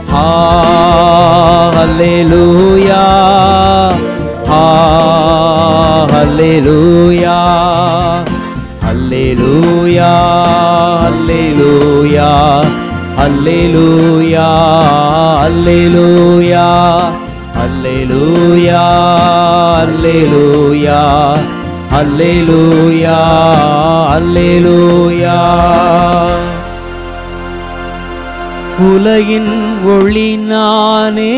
ஆ ஹல்லேலூயா ஆ ஹல்லேலூயா ஹல்லேலூயா ஹல்லேலூயா ஹல்லேலூயா ஹல்லேலூயா ஹல்லேலூயா ஹல்லேலூயா ஹல்லேலூயா ஹல்லேலூயா உலகின் ஒளி நானே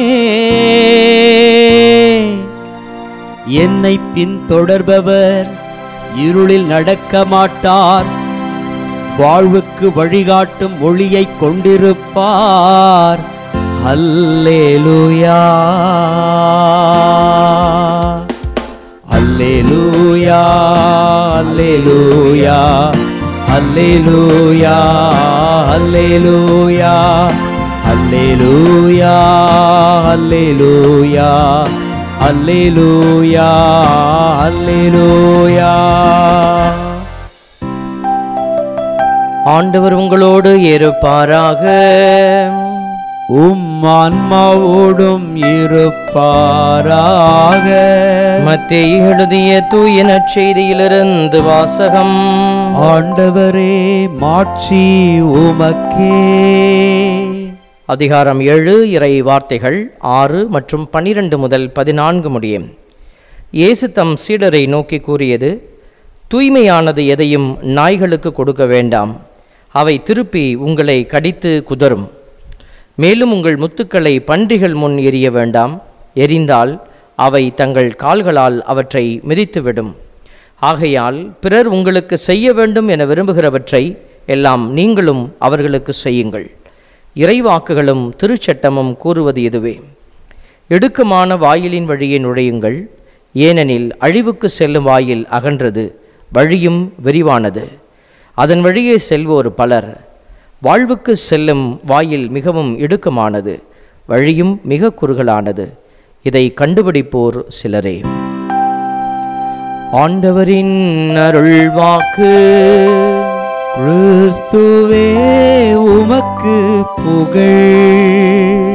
என்னை பின்தொடர்பவர் இருளில் நடக்க மாட்டார் வாழ்வுக்கு வழிகாட்டும் ஒளியை கொண்டிருப்பார் அல்லேலூயா அல்லேலூயா அல்லேலூயா அல்லேலூயா அல்லேலூயா அல்லேலூயா அல்லேலூயா அல்லேலூயா அல்லேலூயா ஆண்டவர் உங்களோடு இருப்பாராக உம் ஆன்மாவோடும் இருப்பாராக மத்தேயு எழுதிய தூய நற்செய்தியிலிருந்து வாசகம் ஆண்டவரே மாட்சி உமக்கே அதிகாரம் ஏழு இறை வார்த்தைகள் ஆறு மற்றும் பன்னிரண்டு முதல் பதினான்கு முடியும் இயேசு தம் சீடரை நோக்கி கூறியது தூய்மையானது எதையும் நாய்களுக்கு கொடுக்க வேண்டாம் அவை திருப்பி உங்களை கடித்து குதறும் மேலும் உங்கள் முத்துக்களை பன்றிகள் முன் எரிய வேண்டாம் எரிந்தால் அவை தங்கள் கால்களால் அவற்றை மிதித்துவிடும் ஆகையால் பிறர் உங்களுக்கு செய்ய வேண்டும் என விரும்புகிறவற்றை எல்லாம் நீங்களும் அவர்களுக்கு செய்யுங்கள் இறைவாக்குகளும் திருச்சட்டமும் கூறுவது இதுவே இடுக்கமான வாயிலின் வழியே நுழையுங்கள் ஏனெனில் அழிவுக்கு செல்லும் வாயில் அகன்றது வழியும் விரிவானது அதன் வழியே செல்வோர் பலர் வாழ்வுக்கு செல்லும் வாயில் மிகவும் இடுக்கமானது வழியும் மிக குறுகலானது இதை கண்டுபிடிப்போர் சிலரே ஆண்டவரின் அருள் வாக்கு கிறிஸ்துவே உமக்கு புகழ்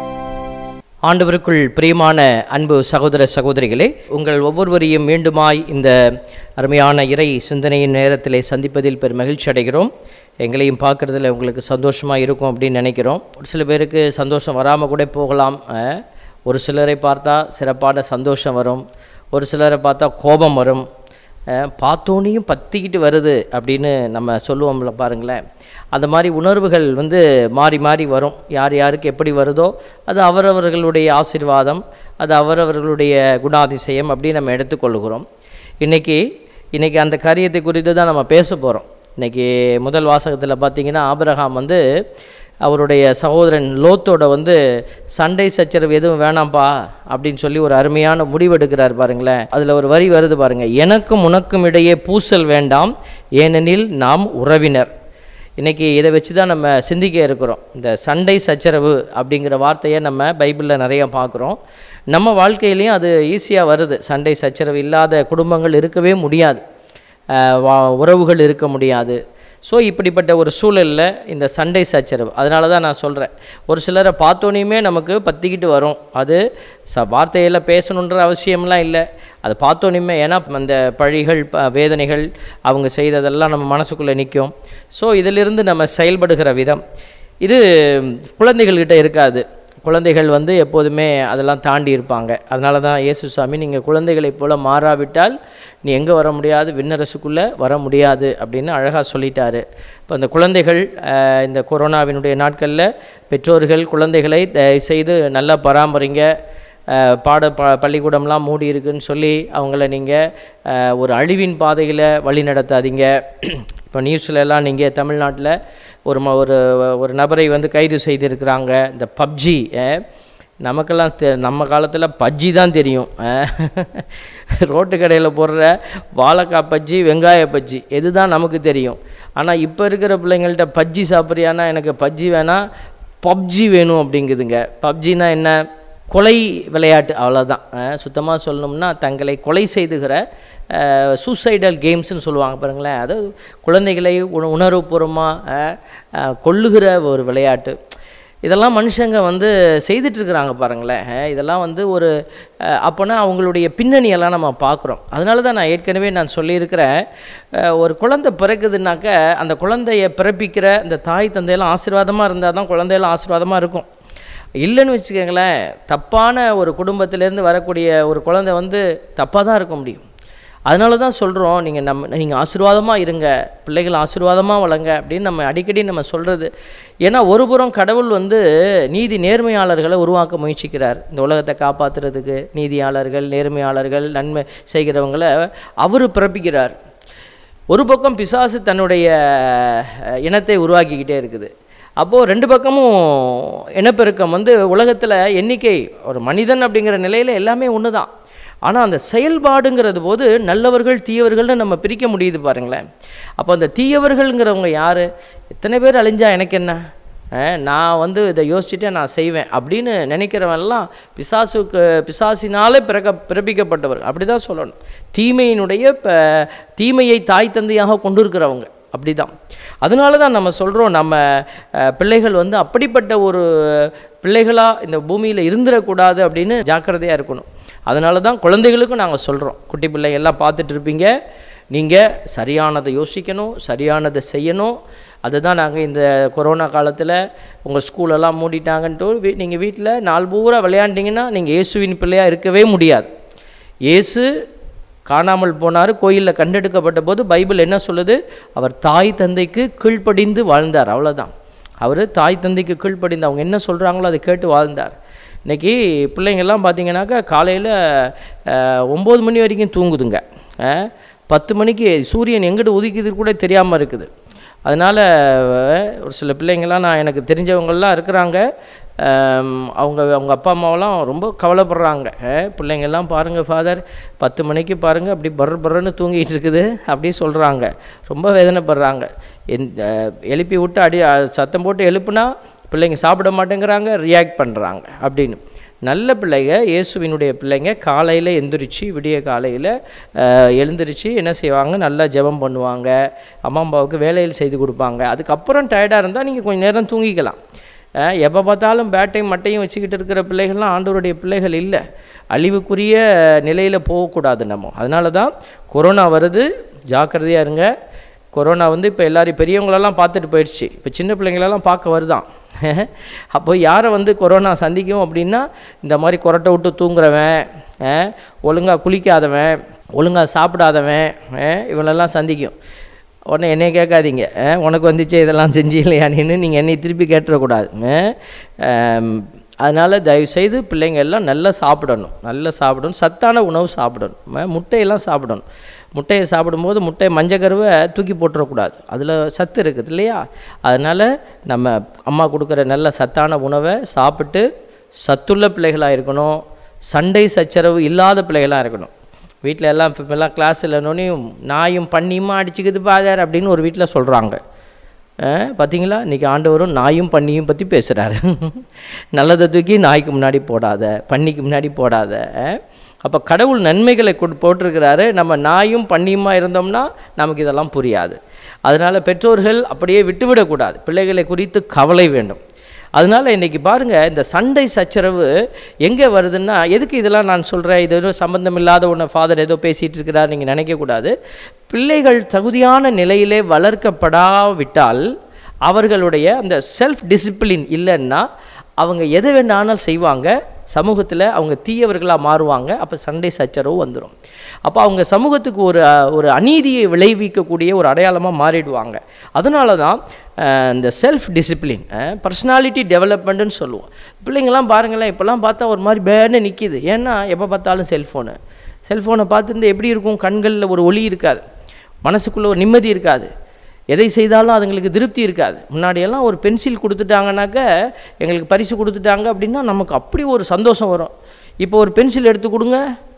ஆண்டவருக்குள் பிரியமான அன்பு சகோதர சகோதரிகளே உங்கள் ஒவ்வொருவரையும் மீண்டுமாய் இந்த அருமையான இறை சிந்தனையின் நேரத்திலே சந்திப்பதில் பெரும் மகிழ்ச்சி அடைகிறோம் எங்களையும் பார்க்குறதுல உங்களுக்கு சந்தோஷமாக இருக்கும் அப்படின்னு நினைக்கிறோம் ஒரு சில பேருக்கு சந்தோஷம் வராமல் கூட போகலாம் அஹ். ஒரு சிலரை பார்த்தா சிறப்பான சந்தோஷம் வரும் ஒரு சிலரை பார்த்தா கோபம் வரும் அஹ், பார்த்தோனையும் பத்திக்கிட்டு வருது அப்படின்னு நம்ம சொல்லுவோம்ல பாருங்களேன் அந்த மாதிரி உணர்வுகள் வந்து மாறி மாறி வரும் யார் யாருக்கு எப்படி வருதோ அது அவரவர்களுடைய ஆசீர்வாதம் அது அவரவர்களுடைய குணாதிசயம் அப்படின்னு நம்ம எடுத்துக்கொள்கிறோம் இன்றைக்கி இன்றைக்கி அந்த காரியத்தை குறித்து தான் நம்ம பேச போகிறோம் இன்றைக்கி முதல் வாசகத்தில் பார்த்தீங்கன்னா ஆபிரகாம் வந்து அவருடைய சகோதரன் லோத்தோட வந்து சண்டை சச்சரவு எதுவும் வேணாம்ப்பா அப்படின்னு சொல்லி ஒரு அருமையான முடிவெடுக்கிறார் பாருங்களேன் அதில் ஒரு வரி வருது பாருங்க எனக்கும் உனக்கும் இடையே பூசல் வேண்டாம் ஏனெனில் நாம் உறவினர் இன்றைக்கி இதை வச்சு தான் நம்ம சிந்திக்க இருக்கிறோம் இந்த சண்டை சச்சரவு அப்படிங்கிற வார்த்தையை நம்ம பைபிளில் நிறைய பார்க்குறோம் நம்ம வாழ்க்கையிலையும் அது ஈஸியாக வருது சண்டை சச்சரவு இல்லாத குடும்பங்கள் இருக்கவே முடியாது அஹ் வா- உறவுகள் இருக்க முடியாது ஸோ இப்படிப்பட்ட ஒரு சூழலில் இந்த சண்டை சச்சரவு அதனால தான் நான் சொல்கிறேன் ஒரு சிலரை பார்த்தோனையுமே நமக்கு பற்றிக்கிட்டு வரும் அது ச வார்த்தையில் பேசணுன்ற அவசியம்லாம் இல்லை அது பார்த்தோனையுமே ஏன்னா அந்த பழிகள் ப- வேதனைகள் அவங்க செய்ததெல்லாம் நம்ம மனசுக்குள்ளே நிற்கும் ஸோ இதிலிருந்து நம்ம செயல்படுகிற விதம் இது குழந்தைகள்கிட்ட இருக்காது குழந்தைகள் வந்து எப்போதுமே அதெல்லாம் தாண்டி இருப்பாங்க அதனால தான் இயேசு சாமி நீங்கள் குழந்தைகளைப் போல மாறாவிட்டால் நீ எங்கே வர முடியாது விண்ணரசுக்குள்ளே வர முடியாது அப்படின்னு அழகாக சொல்லிட்டாரு இப்போ அந்த குழந்தைகள் அஹ், இந்த கொரோனாவினுடைய நாட்களில் பெற்றோர்கள் குழந்தைகளை தயவு செய்து நல்லா பராமரிங்க அஹ், பாட ப பள்ளிக்கூடம்லாம் மூடி இருக்குன்னு சொல்லி அவங்கள நீங்கள் ஒரு அழிவின் பாதையில் வழி நடத்தாதீங்க இப்போ நியூஸ்ல எல்லாம் நீங்கள் தமிழ்நாட்டில் ஒரு ம ஒரு ஒரு நபரை வந்து கைது செய்திருக்கிறாங்க இந்த பப்ஜி நமக்கெல்லாம் தெ நம்ம காலத்தில் பஜ்ஜி தான் தெரியும் ரோட்டு கடையில் போடுற வாழைக்காய் பஜ்ஜி வெங்காய பஜ்ஜி இதுதான் நமக்கு தெரியும் ஆனால் இப்போ இருக்கிற பிள்ளைங்கள்ட்ட பஜ்ஜி சாப்பிட்றியானா எனக்கு பஜ்ஜி வேணாம் பப்ஜி வேணும் அப்படிங்குதுங்க பப்ஜினா என்ன கொலை விளையாட்டு அவ்வளோதான் சுத்தமாக சொல்லணும்னா தங்களை கொலை செய்துகிற சூசைடல் கேம்ஸ்னு சொல்லுவாங்க பாருங்களேன் அதாவது குழந்தைகளை உண உணர்வுபூர்வமாக கொல்லுகிற ஒரு விளையாட்டு இதெல்லாம் மனுஷங்க வந்து செய்துட்ருக்குறாங்க பாருங்களேன் அஹ் இதெல்லாம் வந்து ஒரு அஹ், அப்போனா அவங்களுடைய பின்னணியெல்லாம் நம்ம பார்க்குறோம் அதனால தான் நான் ஏற்கனவே நான் சொல்லியிருக்கிறேன் அஹ், ஒரு குழந்தை பிறக்குதுனாக்க அந்த குழந்தைய பிறப்பிக்கிற இந்த தாய் தந்தையெல்லாம் ஆசீர்வாதமாக இருந்தால் தான் குழந்தையெல்லாம் ஆசீர்வாதமாக இருக்கும் இல்லைன்னு வச்சுக்கோங்களேன் தப்பான ஒரு குடும்பத்திலேருந்து வரக்கூடிய ஒரு குழந்தை வந்து தப்பாக தான் இருக்க முடியும் அதனால தான் சொல்கிறோம் நீங்கள் நம்ம நீங்கள் ஆசீர்வாதமாக இருங்க பிள்ளைகள் ஆசீர்வாதமாக வளங்க அப்படின்னு நம்ம அடிக்கடி நம்ம சொல்கிறது ஏன்னா ஒரு புறம் கடவுள் வந்து நீதி நேர்மையாளர்களை உருவாக்க முயற்சிக்கிறார் இந்த உலகத்தை காப்பாற்றுறதுக்கு நீதியாளர்கள் நேர்மையாளர்கள் நன்மை செய்கிறவங்கள அவர் பிறப்பிக்கிறார் ஒரு பக்கம் பிசாசு தன்னுடைய அஹ், இனத்தை உருவாக்கிக்கிட்டே இருக்குது அப்போது ரெண்டு பக்கமும் இனப்பெருக்கம் வந்து உலகத்தில் எண்ணிக்கை ஒரு மனிதன் அப்படிங்கிற நிலையில் எல்லாமே ஒன்று தான் ஆனால் அந்த செயல்பாடுங்கிறது போது நல்லவர்கள் தீயவர்கள்னு நம்ம பிரிக்க முடியுது பாருங்களேன் அப்போ அந்த தீயவர்கள்ங்கிறவங்க யார் எத்தனை பேர் அழிஞ்சா எனக்கு என்ன அஹ், நான் வந்து இதை யோசிச்சுட்டே நான் செய்வேன் அப்படின்னு நினைக்கிறவன்லாம் பிசாசுக்கு பிசாசினாலே பிறக்க பிறப்பிக்கப்பட்டவர் அப்படி தான் சொல்லணும் தீமையினுடைய ப தீமையை தாய் தந்தையாக கொண்டிருக்கிறவங்க அப்படி தான் அதனால தான் நம்ம சொல்கிறோம் நம்ம அஹ், பிள்ளைகள் வந்து அப்படிப்பட்ட ஒரு பிள்ளைகளாக இந்த பூமியில் இருந்துடக்கூடாது அப்படின்னு ஜாக்கிரதையாக இருக்கணும் அதனால தான் குழந்தைகளுக்கும் நாங்கள் சொல்கிறோம் குட்டி பிள்ளைங்க எல்லாம் பார்த்துட்டு இருப்பீங்க நீங்கள் சரியானதை யோசிக்கணும் சரியானதை செய்யணும் அதுதான் நாங்கள் இந்த கொரோனா காலத்தில் உங்கள் ஸ்கூலெல்லாம் மூடிட்டாங்கன்ட்டு வீ நீங்கள் வீட்டில் நாள் பூரா விளையாண்டிங்கன்னா நீங்கள் இயேசுவின் பிள்ளையாக இருக்கவே முடியாது இயேசு காணாமல் போனார் கோயிலில் கண்டெடுக்கப்பட்ட போது பைபிள் என்ன சொல்லுது அவர் தாய் தந்தைக்கு கீழ்ப்படிந்து வாழ்ந்தார் அவ்வளோதான் அவர் தாய் தந்தைக்கு கீழ்ப்படிந்து அவங்க என்ன சொல்கிறாங்களோ அதை கேட்டு வாழ்ந்தார் இன்றைக்கி பிள்ளைங்கள்லாம் பார்த்தீங்கன்னாக்கா காலையில் ஒம்பது மணி வரைக்கும் தூங்குதுங்க அஹ், பத்து மணிக்கு சூரியன் எங்கிட்டு உதிக்குது கூட தெரியாமல் இருக்குது அதனால் ஒரு சில பிள்ளைங்கள்லாம் நான் எனக்கு தெரிஞ்சவங்கெல்லாம் இருக்கிறாங்க ஆம், அவங்க அவங்க அப்பா அம்மாவெல்லாம் ரொம்ப கவலைப்படுறாங்க அஹ், பிள்ளைங்கெல்லாம் பாருங்கள் ஃபாதர் பத்து மணிக்கு பாருங்கள் அப்படி பர் பர்ன்னு தூங்கிட்டு இருக்குது அப்படி சொல்கிறாங்க ரொம்ப வேதனைப்படுறாங்க என் அஹ், எழுப்பி விட்டு அடி அஹ், சத்தம் போட்டு எழுப்புனா பிள்ளைங்க சாப்பிட மாட்டேங்கிறாங்க ரியாக்ட் பண்ணுறாங்க அப்படின்னு நல்ல பிள்ளைங்க இயேசுவினுடைய பிள்ளைங்க காலையில் எந்திரிச்சு விடிய காலையில் எழுந்திரிச்சு என்ன செய்வாங்க நல்லா ஜெபம் பண்ணுவாங்க அம்மா அப்பாவுக்கு வேலையில் செய்து கொடுப்பாங்க அதுக்கப்புறம் டயர்டாக இருந்தால் நீங்கள் கொஞ்சம் நேரம் தூங்கிக்கலாம் எப்போ பார்த்தாலும் பேட்டையும் மட்டையும் வச்சுக்கிட்டு இருக்கிற பிள்ளைகள்லாம் ஆண்டவருடைய பிள்ளைகள் இல்லை அழிவுக்குரிய நிலையில் போகக்கூடாது நம்ம அதனால தான் கொரோனா வருது ஜாக்கிரதையாக இருங்க கொரோனா வந்து இப்போ எல்லாரையும் பெரியவங்களெல்லாம் பார்த்துட்டு போயிடுச்சு இப்போ சின்ன பிள்ளைங்களெல்லாம் பார்க்க வருதான் அப்போ யாரை வந்து கொரோனா சந்திக்கும் அப்படின்னா இந்த மாதிரி கொரட்டை விட்டு தூங்குறவன் ஒழுங்காக குளிக்காதவன் ஒழுங்காக சாப்பிடாதவன் அஹ், இவனெல்லாம் சந்திக்கும் உடனே என்னைய கேட்காதீங்க அஹ், உனக்கு வந்துச்சு இதெல்லாம் செஞ்சு இல்லையானின்னு நீங்கள் என்னை திருப்பி கேட்டுறக்கூடாது அஹ், ஆம், அதனால் தயவுசெய்து பிள்ளைங்க எல்லாம் நல்லா சாப்பிடணும் நல்லா சாப்பிடணும் சத்தான உணவு சாப்பிடணும் அஹ், முட்டையெல்லாம் சாப்பிடணும் முட்டையை சாப்பிடும்போது முட்டை மஞ்சக்கருவை தூக்கி போட்டுறக்கூடாது அதில் சத்து இருக்குது இல்லையா அதனால் நம்ம அம்மா கொடுக்குற நல்ல சத்தான உணவை சாப்பிட்டு சத்துள்ள பிள்ளைகளாக இருக்கணும் சண்டை சச்சரவு இல்லாத பிள்ளைகளாக இருக்கணும் வீட்டில் எல்லாம் இப்போ எல்லாம் கிளாஸ் இல்லைனோனையும் நாயும் பண்ணியுமா அடிச்சுக்குது பாதார் அப்படின்னு ஒரு வீட்டில் சொல்கிறாங்க பார்த்தீங்களா இன்றைக்கி ஆண்டவரும் நாயும் பண்ணியும் பற்றி பேசுகிறாரு நல்லதை தூக்கி நாய்க்கு முன்னாடி போடாத பண்ணிக்கு முன்னாடி போடாத அப்போ கடவுள் நன்மைகளை கொடு போட்டிருக்கிறாரு நம்ம நாயும் பண்ணியுமா இருந்தோம்னா நமக்கு இதெல்லாம் புரியாது அதனால் பெற்றோர்கள் அப்படியே விட்டுவிடக்கூடாது பிள்ளைகளை குறித்து கவலை வேண்டும் அதனால் இன்றைக்கி பாருங்கள் இந்த சண்டை சச்சரவு எங்கே வருதுன்னா எதுக்கு இதெல்லாம் நான் சொல்கிறேன் இது எதுவும் சம்பந்தம் இல்லாத ஒன்று ஃபாதர் ஏதோ பேசிகிட்டு இருக்கிறார் நீங்கள் நினைக்கக்கூடாது பிள்ளைகள் தகுதியான நிலையிலே வளர்க்கப்படாவிட்டால் அவர்களுடைய அந்த செல்ஃப் டிசிப்ளின் இல்லைன்னா அவங்க எதை வேணாலும் செய்வாங்க சமூகத்தில் அவங்க தீயவர்களாக மாறுவாங்க அப்போ சண்டை சச்சரவு வந்துடும் அப்போ அவங்க சமூகத்துக்கு ஒரு அஹ், ஒரு அநீதியை விளைவிக்கக்கூடிய ஒரு அடையாளமாக மாறிடுவாங்க அதனால தான் அஹ், இந்த செல்ஃப் டிசிப்ளின் பர்சனாலிட்டி டெவலப்மெண்ட்டுன்னு சொல்லுவோம் பிள்ளைங்கள்லாம் பாருங்களேன் இப்போல்லாம் பார்த்தா ஒரு மாதிரி பேன்னு நிற்கிது ஏன்னா எப்போ பார்த்தாலும் செல்ஃபோனு செல்ஃபோனை பார்த்துருந்து எப்படி இருக்கும் கண்களில் ஒரு ஒளி இருக்காது மனசுக்குள்ளே ஒரு நிம்மதி இருக்காது எதை செய்தாலும் அதுங்களுக்கு திருப்தி இருக்காது முன்னாடியெல்லாம் ஒரு பென்சில் கொடுத்துட்டாங்கனாக்க எங்களுக்கு பரிசு கொடுத்துட்டாங்க அப்படின்னா நமக்கு அப்படி ஒரு சந்தோஷம் வரும் இப்போ ஒரு பென்சில் எடுத்து கொடுங்க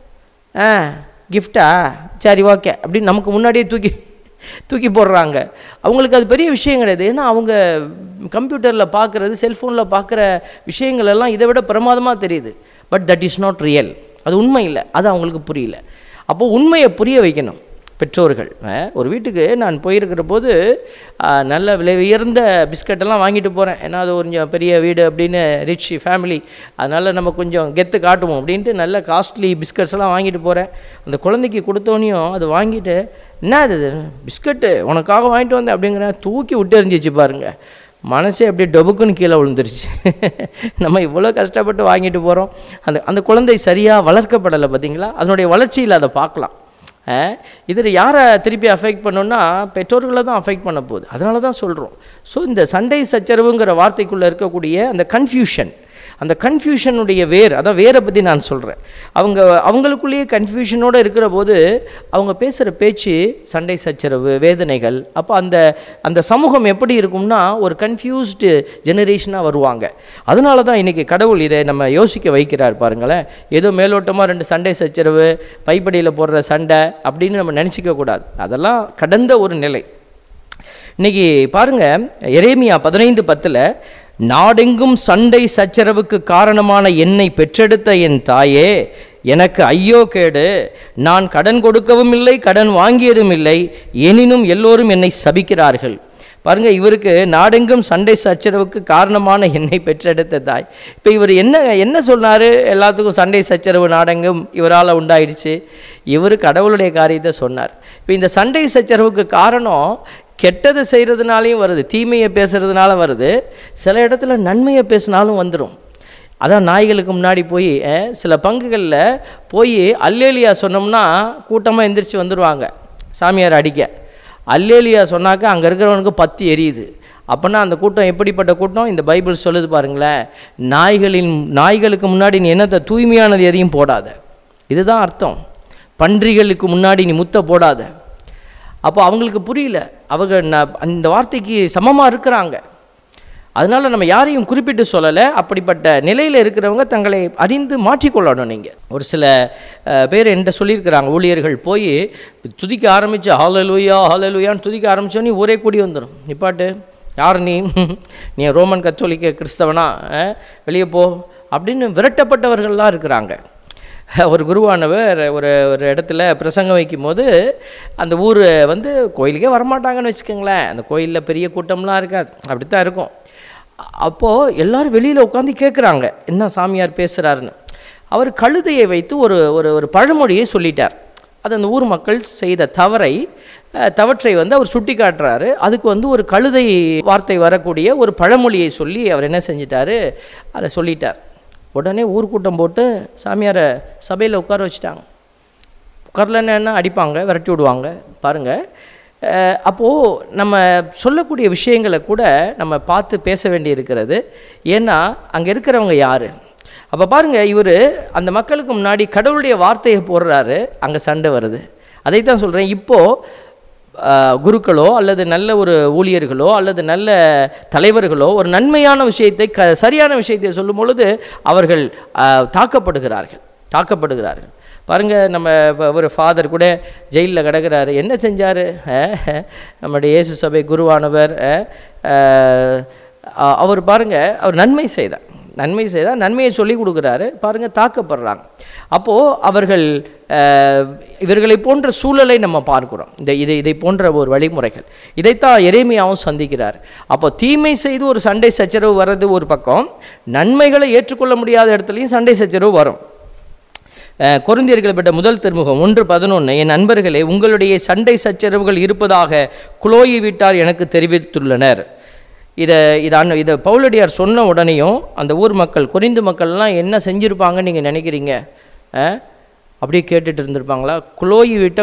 ஆ கிஃப்டா சரி ஓகே அப்படின்னு நமக்கு முன்னாடியே தூக்கி தூக்கி போடுறாங்க அவங்களுக்கு அது பெரிய விஷயம் கிடையாது ஏன்னா அவங்க கம்ப்யூட்டரில் பார்க்குறது செல்ஃபோனில் பார்க்குற விஷயங்கள் எல்லாம் இதை விட பிரமாதமாக தெரியுது but that is not real அது உண்மை இல்லை அது அவங்களுக்கு புரியல அப்போ உண்மையை புரிய வைக்கணும் பெற்றோர்கள் அஹ், ஒரு வீட்டுக்கு நான் போயிருக்கிற போது அஹ், நல்ல விலை உயர்ந்த பிஸ்கட்டெல்லாம் வாங்கிட்டு போகிறேன் ஏன்னா அது கொஞ்சம் பெரிய வீடு அப்படின்னு ரிச் ஃபேமிலி அதனால் நம்ம கொஞ்சம் கெத்து காட்டுவோம் அப்படின்ட்டு நல்ல காஸ்ட்லி பிஸ்கட்ஸ் எல்லாம் வாங்கிட்டு போகிறேன் அந்த குழந்தைக்கு கொடுத்தோனையும் அது வாங்கிட்டு என்ன அது பிஸ்கட்டு உனக்காக வாங்கிட்டு வந்தேன் அப்படிங்கிறேன் தூக்கி விட்டு எறிஞ்சிச்சு பாருங்க மனசே அப்படியே டொபுக்குன்னு கீழே விழுந்துருச்சு நம்ம இவ்வளோ கஷ்டப்பட்டு வாங்கிட்டு போகிறோம் அந்த அந்த குழந்தை சரியாக வளர்க்கப்படலை பார்த்தீங்களா அதனுடைய வளர்ச்சியில் அதை பார்க்கலாம் இதில் யாரை திருப்பி அஃபெக்ட் பண்ணோன்னா பெற்றோர்களை தான் அஃபெக்ட் பண்ண போகுது அதனால தான் சொல்கிறோம் ஸோ இந்த சண்டை சச்சரவுங்கிற வார்த்தைக்குள்ளே இருக்கக்கூடிய அந்த கன்ஃபியூஷன் அந்த கன்ஃபியூஷனுடைய வேர் அதான் வேரை பற்றி நான் சொல்கிறேன் அவங்க அவங்களுக்குள்ளேயே கன்ஃபியூஷனோடு இருக்கிற போது அவங்க பேசுகிற பேச்சு சண்டை சச்சரவு வேதனைகள் அப்போ அந்த அந்த சமூகம் எப்படி இருக்கும்னா ஒரு கன்ஃபியூஸ்டு ஜெனரேஷனாக வருவாங்க அதனால தான் இன்றைக்கி கடவுள் இதை நம்ம யோசிக்க வைக்கிறார் பாருங்களேன் ஏதோ மேலோட்டமாக ரெண்டு சண்டை சச்சரவு பைப்படியில் போடுற சண்டை அப்படின்னு நம்ம நினச்சிக்க கூடாது அதெல்லாம் கடந்த ஒரு நிலை இன்னைக்கு பாருங்க எரேமியா பதினைந்து பத்தில் நாடெங்கும் சண்டை சச்சரவுக்கு காரணமான என்னை பெற்றெடுத்த என் தாயே எனக்கு ஐயோ கேடு நான் கடன் கொடுக்கவும் இல்லை கடன் வாங்கியதும் இல்லை எனினும் எல்லோரும் என்னை சபிக்கிறார்கள் பாருங்க இவருக்கு நாடெங்கும் சண்டை சச்சரவுக்கு காரணமான என்னை பெற்றெடுத்த தாய் இப்போ இவர் என்ன என்ன சொன்னார் எல்லாத்துக்கும் சண்டை சச்சரவு நாடெங்கும் இவரால் உண்டாயிடுச்சு இவர் கடவுளுடைய காரியத்தை சொன்னார் இப்போ இந்த சண்டை சச்சரவுக்கு காரணம் கெட்டதை செய்கிறதுனாலையும் வருது தீமையை பேசுகிறதுனால வருது சில இடத்துல நன்மையை பேசினாலும் வந்துடும் அதான் நாய்களுக்கு முன்னாடி போய் அஹ், சில பங்குகளில் போய் அல்லேலியா சொன்னோம்னா கூட்டமாக எந்திரிச்சு வந்துடுவாங்க சாமியார் அடிக்க அல்லேலியா சொன்னாக்கா அங்கே இருக்கிறவனுக்கு பத்தி எரியுது அப்போனா அந்த கூட்டம் எப்படிப்பட்ட கூட்டம் இந்த பைபிள் சொல்லுது பாருங்களேன் நாய்களின் நாய்களுக்கு முன்னாடி நீ என்னத்தை தூய்மையானது எதையும் போடாத இதுதான் அர்த்தம் பன்றிகளுக்கு முன்னாடி நீ முத்த போடாத அப்போ அவங்களுக்கு புரியல அவங்க ந- அந்த வார்த்தைக்கு சமமாக இருக்கிறாங்க அதனால நம்ம யாரையும் குறிப்பிட்டு சொல்லலை அப்படிப்பட்ட நிலையில் இருக்கிறவங்க தங்களை அறிந்து மாற்றிக்கொள்ளணும் நீங்கள் ஒரு சில அஹ், பேர் என்கிட்ட சொல்லியிருக்கிறாங்க ஊழியர்கள் போய் துதிக்க ஆரம்பித்து ஹாலலுயா ஹாலலுயான்னு துதிக்க ஆரம்பித்தோன்னே ஊரே கூடி வந்துடும் நிப்பாட்டு யார் நீ நீ ரோமன் கத்தோலிக்க கிறிஸ்தவனா அஹ், வெளியே போ அப்படின்னு விரட்டப்பட்டவர்கள்லாம் இருக்கிறாங்க ஒரு குருவானவர் ஒரு ஒரு இடத்துல பிரசங்கம் வைக்கும்போது அந்த ஊர் வந்து கோயிலுக்கே வரமாட்டாங்கன்னு வச்சுக்கோங்களேன் அந்த கோயிலில் பெரிய கூட்டம்லாம் இருக்காது அப்படி தான் இருக்கும் அப்போது எல்லாரும் வெளியில் உட்காந்து கேட்குறாங்க என்ன சாமியார் பேசுகிறாருன்னு அவர் கழுதையை வைத்து ஒரு ஒரு ஒரு பழமொழியை சொல்லிட்டார் அது அந்த ஊர் மக்கள் செய்த தவறை அஹ், தவற்றை வந்து அவர் சுட்டி காட்டுறாரு அதுக்கு வந்து ஒரு கழுதை வார்த்தை வரக்கூடிய ஒரு பழமொழியை சொல்லி அவர் என்ன செஞ்சிட்டாரு அதை சொல்லிட்டார் உடனே ஊர்க்கூட்டம் போட்டு சாமியாரை சபையில் உட்கார வச்சுட்டாங்க உட்காரலன்னா என்ன அடிப்பாங்க விரட்டி விடுவாங்க பாருங்கள் அப்போது நம்ம சொல்லக்கூடிய விஷயங்களை கூட நம்ம பார்த்து பேச வேண்டியிருக்கிறது ஏன்னா அங்கே இருக்கிறவங்க யார் அப்போ பாருங்கள் இவர் அந்த மக்களுக்கு முன்னாடி கடவுளுடைய வார்த்தையை போடுறாரு அங்கே சண்டை வருது அதைத்தான் சொல்கிறேன் இப்போது ஆஹ், குருக்களோ அல்லது நல்ல ஒரு ஊழியர்களோ அல்லது நல்ல தலைவர்களோ ஒரு நன்மையான விஷயத்தை க சரியான விஷயத்தை சொல்லும் பொழுது அவர்கள் ஆஹ், தாக்கப்படுகிறார்கள் தாக்கப்படுகிறார்கள் பாருங்க நம்ம இப்ப ஒரு ஃபாதர் கூட ஜெயிலில் கிடக்கிறாரு என்ன செஞ்சார் நம்முடைய இயேசு சபை குருவானவர் அஹ், ஆஹ், அ- அவர் பாருங்க அவர் நன்மை செய்தார் நன்மை செய்தால் நன்மையை சொல்லி கொடுக்குறாரு பாருங்க தாக்கப்படுறாங்க அப்போது அவர்கள் அஹ், இவர்களை போன்ற சூழலை நம்ம பார்க்கிறோம் இந்த இதை இதை போன்ற ஒரு வழிமுறைகள் இதைத்தான் எரேமியாவும் சந்திக்கிறார் அப்போ தீமை செய்து ஒரு சண்டை சச்சரவு வர்றது ஒரு பக்கம் நன்மைகளை ஏற்றுக்கொள்ள முடியாத இடத்துலையும் சண்டை சச்சரவு வரும் அஹ், கொரிந்தியர்கள் பெற்ற முதல் திருமுகம் ஒன்று பதினொன்று என் நண்பர்களே உங்களுடைய சண்டை சச்சரவுகள் இருப்பதாக குளோயி வீட்டார் எனக்கு தெரிவித்துள்ளனர் இதை இதை இதை பவுலடியார் சொன்ன உடனேயும் அந்த ஊர் மக்கள் கொரிந்து மக்கள்லாம் என்ன செஞ்சுருப்பாங்கன்னு நீங்கள் நினைக்கிறீங்க அஹ்? அப்படியே கேட்டுட்டு இருந்திருப்பாங்களா குளோயி வீட்டை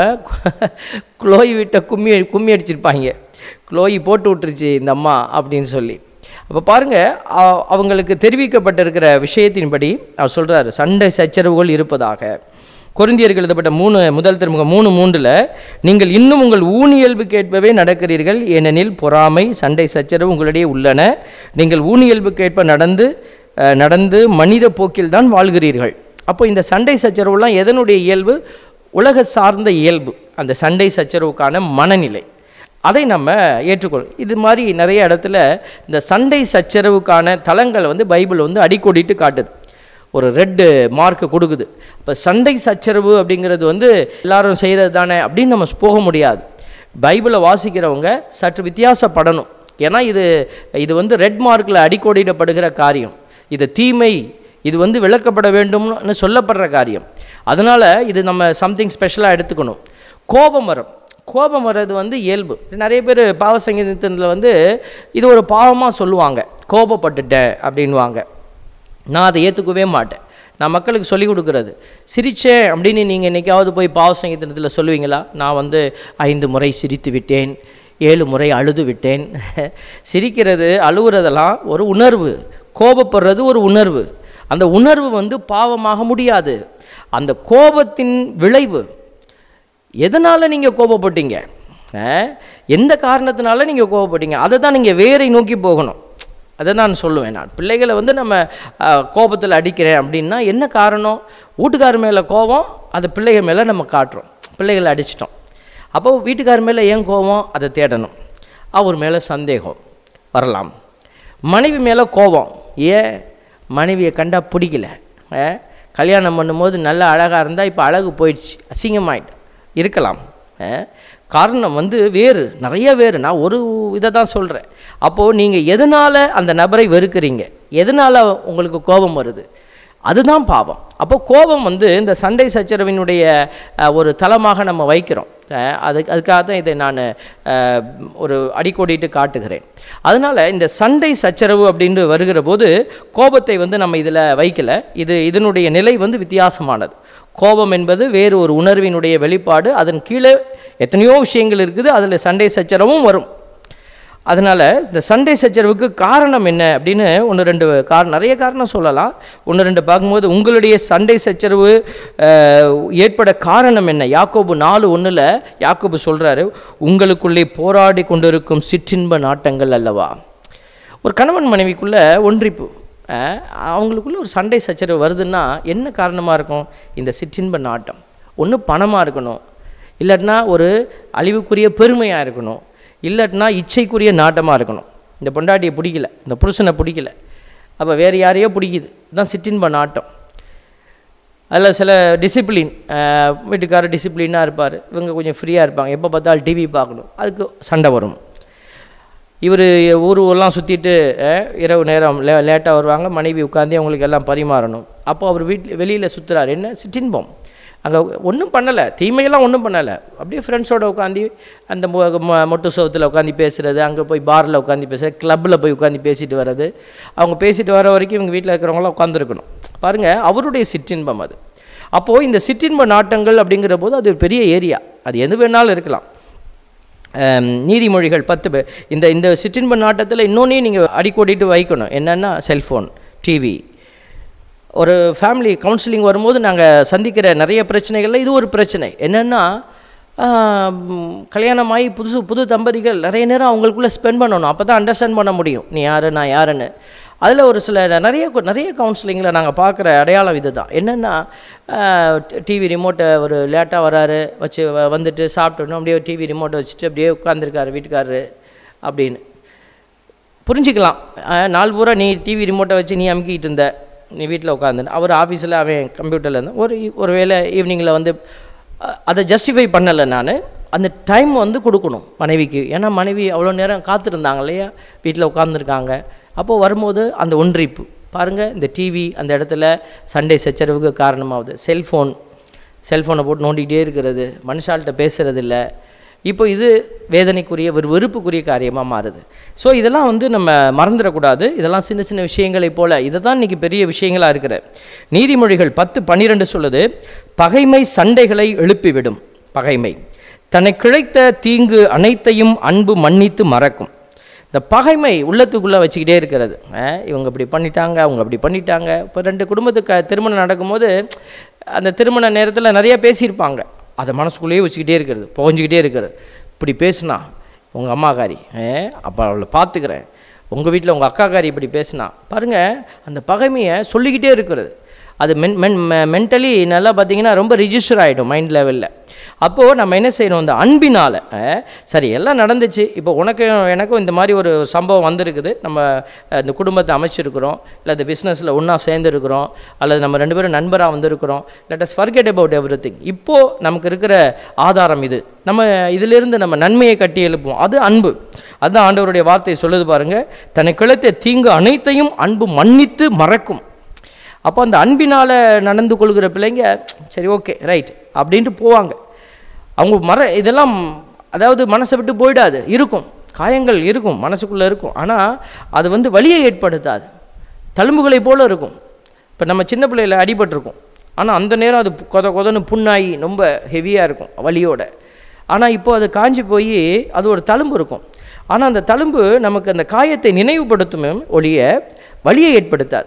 குளோயி வீட்டை கும்மி கும்மி அடிச்சிருப்பாங்க குளோயி போட்டு விட்டுருச்சு இந்த அம்மா அப்படின்னு சொல்லி அப்போ பாருங்கள் அவங்களுக்கு தெரிவிக்கப்பட்டிருக்கிற விஷயத்தின்படி அவர் சொல்கிறார் சண்டை சச்சரவுகள் இருப்பதாக கொரிந்தியர்கள் எழுதப்பட்ட மூணு முதல் திருமுகம் மூணு மூன்றில் நீங்கள் இன்னும் உங்கள் ஊனியல்பு கேட்பவே நடக்கிறீர்கள் ஏனெனில் பொறாமை சண்டை சச்சரவு உங்களிடையே உள்ளன நீங்கள் ஊனியல்பு கேட்ப நடந்து அஹ், நடந்து மனித போக்கில் தான் வாழ்கிறீர்கள் அப்போ இந்த சண்டை சச்சரவுலாம் எதனுடைய இயல்பு உலக சார்ந்த இயல்பு அந்த சண்டை சச்சரவுக்கான மனநிலை அதை நம்ம ஏற்றுக்கொள் இது மாதிரி நிறைய இடத்துல இந்த சண்டை சச்சரவுக்கான தலங்களை வந்து பைபிள் வந்து அடிக்கோடிட்டு காட்டுது ஒரு ரெட்டு மார்க்கு கொடுக்குது இப்போ சண்டை சச்சரவு அப்படிங்கிறது வந்து எல்லாரும் செய்கிறது தானே அப்படின்னு நம்ம போக முடியாது பைபிளை வாசிக்கிறவங்க சற்று வித்தியாசப்படணும் ஏன்னா இது இது வந்து ரெட் மார்க்கில் அடிக்கோடிடப்படுகிற காரியம் இது தீமை இது வந்து விளக்கப்பட வேண்டும்னு சொல்லப்படுற காரியம் அதனால் இது நம்ம சம்திங் ஸ்பெஷலாக எடுத்துக்கணும் கோபம் வரும் கோபம் வர்றது வந்து இயல்பு நிறைய பேர் பாவ சங்கீதத்தில் வந்து இது ஒரு பாவமாக சொல்லுவாங்க கோபப்பட்டுட்டேன் அப்படின்வாங்க நான் அதை ஏற்றுக்கவே மாட்டேன் நான் மக்களுக்கு சொல்லிக் கொடுக்குறது சிரித்தேன் அப்படின்னு நீங்கள் என்றைக்காவது போய் பாவ சங்கீதத்தில் சொல்லுவீங்களா நான் வந்து ஐந்து முறை சிரித்து விட்டேன் ஏழு முறை அழுது விட்டேன் சிரிக்கிறது அழுவுறதெல்லாம் ஒரு உணர்வு கோபப்படுறது ஒரு உணர்வு அந்த உணர்வு வந்து பாவமாக முடியாது அந்த கோபத்தின் விளைவு எதனால் நீங்கள் கோபப்பட்டீங்க அஹ், எந்த காரணத்தினால நீங்கள் கோபப்பட்டீங்க அதை தான் நீங்கள் வேரை நோக்கி போகணும் அதை நான் சொல்லுவேன் நான் பிள்ளைகளை வந்து நம்ம கோபத்தில் அடிக்கிறேன் அப்படின்னா என்ன காரணம் வீட்டுக்கார் மேலே கோபம் அது பிள்ளைகள் மேலே நம்ம காட்டுறோம் பிள்ளைகளை அடிச்சிட்டோம் அப்போ வீட்டுக்கார் மேலே ஏன் கோபம் அதை தேடணும் அவர் மேலே சந்தேகம் வரலாம் மனைவி மேலே கோபம் ஏன் மனைவியை கண்டா பிடிக்கல அஹ், கல்யாணம் பண்ணும்போது நல்லா அழகாக இருந்தால் இப்போ அழகு போயிடுச்சு அசிங்கமாயிட்டு இருக்கலாம் அஹ், காரணம் வந்து வேறு நிறைய வேறு நான் ஒரு இதை தான் சொல்கிறேன் அப்போது நீங்கள் எதனால் அந்த நபரை வெறுக்கிறீங்க எதனால் உங்களுக்கு கோபம் வருது அதுதான் பாவம் அப்போ கோபம் வந்து இந்த சண்டை சச்சரவினுடைய அஹ், ஒரு தளமாக நம்ம வைக்கிறோம் அஹ், அதுக்கு அதுக்காக தான் இதை நான் அஹ், ஒரு அடிக்கோடிட்டு காட்டுகிறேன் அதனால் இந்த சண்டை சச்சரவு அப்படின்னு வருகிற போது கோபத்தை வந்து நம்ம இதில் வைக்கல இது இதனுடைய நிலை வந்து வித்தியாசமானது கோபம் என்பது வேறு ஒரு உணர்வினுடைய வெளிப்பாடு அதன் கீழே எத்தனையோ விஷயங்கள் இருக்குது அதில் சண்டை சச்சரவும் வரும் அதனால் இந்த சண்டை சச்சரவுக்கு காரணம் என்ன அப்படின்னு ஒன்று ரெண்டு காரணம் நிறைய காரணம் சொல்லலாம் ஒன்று ரெண்டு பார்க்கும்போது உங்களுடைய சண்டை சச்சரவு அஹ், ஏற்பட காரணம் என்ன யாக்கோபு நாலு ஒன்றில் யாக்கோபு சொல்கிறாரு உங்களுக்குள்ளே போராடி கொண்டிருக்கும் சிற்றின்ப நாட்டங்கள் அல்லவா ஒரு கணவன் மனைவிக்குள்ளே ஒன்றிப்பு அஹ், அவங்களுக்குள்ள ஒரு சண்டை சச்சரவு வருதுன்னா என்ன காரணமாக இருக்கும் இந்த சிற்றின்ப நாட்டம் ஒன்று பணமாக இருக்கணும் இல்லாட்டினா ஒரு அழிவுக்குரிய பெருமையாக இருக்கணும் இல்லாட்டினா இச்சைக்குரிய நாட்டமாக இருக்கணும் இந்த பொண்டாட்டியை பிடிக்கல இந்த புருஷனை பிடிக்கல அப்போ வேறு யாரையோ பிடிக்குது இதுதான் சிற்றின்ப நாட்டம் அதில் சில டிசிப்ளின் வீட்டுக்காரர் டிசிப்ளினாக இருப்பார் இவங்க கொஞ்சம் ஃப்ரீயாக இருப்பாங்க எப்போ பார்த்தாலும் டிவி பார்க்கணும் அதுக்கு சண்டை வரும் இவர் ஊர் ஊரெலாம் சுற்றிட்டு இரவு நேரம் லே லேட்டாக வருவாங்க மனைவி உட்காந்து அவங்களுக்கு எல்லாம் பரிமாறணும் அப்போ அவர் வீட்டில் வெளியில் சுற்றுறாரு என்ன சிற்றின்பம் அங்கே ஒன்றும் பண்ணலை தீமையெல்லாம் ஒன்றும் பண்ணலை அப்படியே ஃப்ரெண்ட்ஸோட உட்காந்து அந்த மொ- மொ- மொட்டு சவுத்தில் உட்காந்து பேசுகிறது அங்கே போய் பாரில் உட்காந்து பேசுகிறது கிளப்பில் போய் உட்காந்து பேசிட்டு வர்றது அவங்க பேசிட்டு வர வரைக்கும் இவங்க வீட்டில் இருக்கிறவங்களாம் உட்காந்துருக்கணும் பாருங்கள் அவருடைய சிற்றின்பம் அது அப்போது இந்த சிற்றின்ப நாட்டங்கள் அப்படிங்கிற போது அது ஒரு பெரிய ஏரியா அது எது வேணாலும் இருக்கலாம் ஆம், நீதிமொழிகள் பத்து பே- இந்த இந்த சிற்றின்ப நாட்டத்தில் இன்னொன்னையும் நீங்கள் அடிக்கோடிட்டு வைக்கணும் என்னென்னா செல்ஃபோன் டிவி ஒரு ஃபேமிலி கவுன்சிலிங் வரும்போது நாங்கள் சந்திக்கிற நிறைய பிரச்சனைகளில் இது ஒரு பிரச்சனை என்னென்னா கல்யாணமாகி புதுசு புது தம்பதிகள் நிறைய நேரம் அவங்களுக்குள்ளே ஸ்பெண்ட் பண்ணணும் அப்போ தான் அண்டர்ஸ்டாண்ட் பண்ண முடியும் நீ யார் நான் யாருன்னு அதில் ஒரு சில நிறைய கு- நிறைய கவுன்சிலிங்கில் நாங்கள் பார்க்குற அடையாளம் இது தான் என்னென்னா டிவி ரிமோட்டை ஒரு லேட்டாக வராரு வச்சு வ- வந்துட்டு சாப்பிட்டோன்னு அப்படியே டிவி ரிமோட்டை வச்சுட்டு அப்படியே உட்காந்துருக்காரு வீட்டுக்காரரு அப்படின்னு புரிஞ்சுக்கலாம் அஹ், நாள் பூரா நீ டிவி ரிமோட்டை வச்சு நீ அமுக்கிட்டு இருந்த நீ வீட்டில் உட்காந்து அவர் ஆஃபீஸில் அவன் கம்ப்யூட்டரில் இருந்தான் ஒரு ஒரு வேளை ஈவினிங்கில் வந்து அஹ், அதை ஜஸ்டிஃபை பண்ணலை நான் அந்த டைம் வந்து கொடுக்கணும் மனைவிக்கு ஏன்னா மனைவி அவ்வளோ நேரம் காத்திருந்தாங்க இல்லையா வீட்டில் உட்காந்துருக்காங்க அப்போது வரும்போது அந்த ஒன்றிப்பு பாருங்கள் இந்த டிவி அந்த இடத்துல சண்டை சச்சரவுக்கு காரணமாகுது செல்ஃபோன் செல்ஃபோனை போட்டு நோண்டிக்கிட்டே இருக்கிறது மனுஷால்கிட்ட பேசுறது இல்ல இப்போ இது வேதனைக்குரிய ஒரு வெறுப்புக்குரிய காரியமாக மாறுது ஸோ இதெல்லாம் வந்து நம்ம மறந்துடக்கூடாது இதெல்லாம் சின்ன சின்ன விஷயங்களைப் போல இதை தான் இன்றைக்கி பெரிய விஷயங்களாக இருக்கிற நீதிமொழிகள் பத்து பன்னிரெண்டு சொல்லுது பகைமை சண்டைகளை எழுப்பிவிடும் பகைமை தன்னை கிழைத்த தீங்கு அனைத்தையும் அன்பு மன்னித்து மறக்கும் இந்த பகைமை உள்ளத்துக்குள்ளே வச்சுக்கிட்டே இருக்கிறது அஹ் இவங்க இப்படி பண்ணிட்டாங்க அவங்க அப்படி பண்ணிட்டாங்க இப்போ ரெண்டு குடும்பத்துக்கு திருமணம் நடக்கும்போது அந்த திருமண நேரத்தில் நிறைய பேசியிருப்பாங்க அதை மனசுக்குள்ளேயே வச்சுக்கிட்டே இருக்கிறது புகஞ்சிக்கிட்டே இருக்கிறது இப்படி பேசுனா உங்கள் அம்மாக்காரி அப்போ அவளை பார்த்துக்கிறேன் உங்கள் வீட்டில் உங்கள் அக்காக்காரி இப்படி பேசுனா பாருங்கள் அந்த பகைமையை சொல்லிக்கிட்டே இருக்கிறது அது மென் மென் மென்டலி நல்லா பார்த்தீங்கன்னா ரொம்ப ரிஜிஸ்டர் ஆகிடும் மைண்ட் லெவலில் அப்போது நம்ம என்ன செய்யணும் இந்த அன்பினால் சரி எல்லாம் நடந்துச்சு இப்போ உனக்கும் எனக்கும் இந்த மாதிரி ஒரு சம்பவம் வந்திருக்குது நம்ம அஹ், இந்த குடும்பத்தை அமைச்சிருக்கிறோம் இல்லை இந்த பிஸ்னஸில் ஒன்றா சேர்ந்துருக்கிறோம் அல்லது நம்ம ரெண்டு பேரும் நண்பராக வந்திருக்கிறோம் let us forget about everything இப்போது நமக்கு இருக்கிற ஆதாரம் இது நம்ம இதிலிருந்து நம்ம நன்மையை கட்டி எழுப்புவோம் அது அன்பு அதுதான் ஆண்டவருடைய வார்த்தை சொல்லுது பாருங்க தன்னை கிளத்த தீங்கு அனைத்தையும் அன்பு மன்னித்து மறக்கும் அப்போ அந்த அன்பினால் நடந்து கொள்கிற பிள்ளைங்க சரி ஓகே ரைட் அப்படின்ட்டு போவாங்க அவங்க மர இதெல்லாம் அதாவது மனசை விட்டு போயிடாது இருக்கும் காயங்கள் இருக்கும் மனசுக்குள்ளே இருக்கும் ஆனால் அது வந்து வலியை ஏற்படுத்தாது தழும்புகளை போல இருக்கும் இப்போ நம்ம சின்ன பிள்ளையில அடிபட்டிருக்கும் ஆனால் அந்த நேரம் அது கொத கொதன்னு புண்ணாகி ரொம்ப ஹெவியாக இருக்கும் வலியோட ஆனால் இப்போ அது காஞ்சி போய் அது ஒரு தழும்பு இருக்கும் ஆனால் அந்த தழும்பு நமக்கு அந்த காயத்தை நினைவுபடுத்துமே ஒழிய வலியை ஏற்படுத்தாது